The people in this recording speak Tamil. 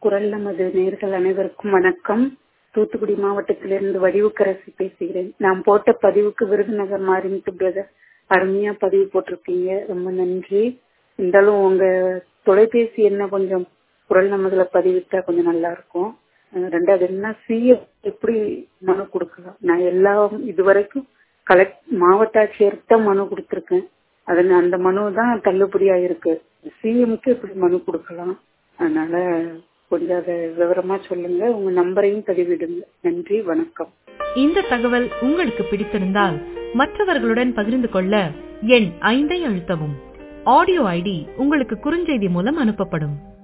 குரல் நமது நேர்கள் அனைவருக்கும் வணக்கம் தூத்துக்குடி மாவட்டத்திலிருந்து வடிவுக்கரசி பேசுகிறேன் நான் போட்ட பதிவுக்கு விருதுநகர் மாறிட்டு பிரதர் அருமையா பதிவு போட்டிருக்கீங்க ரொம்ப நன்றி இருந்தாலும் உங்க தொலைபேசி என்ன கொஞ்சம் குரல் நமதுல பதிவிட்டா கொஞ்சம் நல்லா இருக்கும் அஹ் ரெண்டாவது என்ன சிஎம் எப்படி மனு கொடுக்கலாம் நான் எல்லாம் இதுவரைக்கும் கலெக்ட் மாவட்ட ஆட்சியருக்கு தான் மனு கொடுத்துருக்கேன் அது அந்த மனு தான் தள்ளுபடியா இருக்கு சிஎம்க்கு எப்படி மனு கொடுக்கலாம் அதனால கொஞ்சம் அதை விவரமா சொல்லுங்க உங்க நம்பரையும் பதிவிடுங்க நன்றி வணக்கம் இந்த தகவல் உங்களுக்கு பிடித்திருந்தால் மற்றவர்களுடன் பகிர்ந்து கொள்ள எண் ஐந்தை அழுத்தவும் ஆடியோ ஐடி உங்களுக்கு குறுஞ்செய்தி மூலம் அனுப்பப்படும்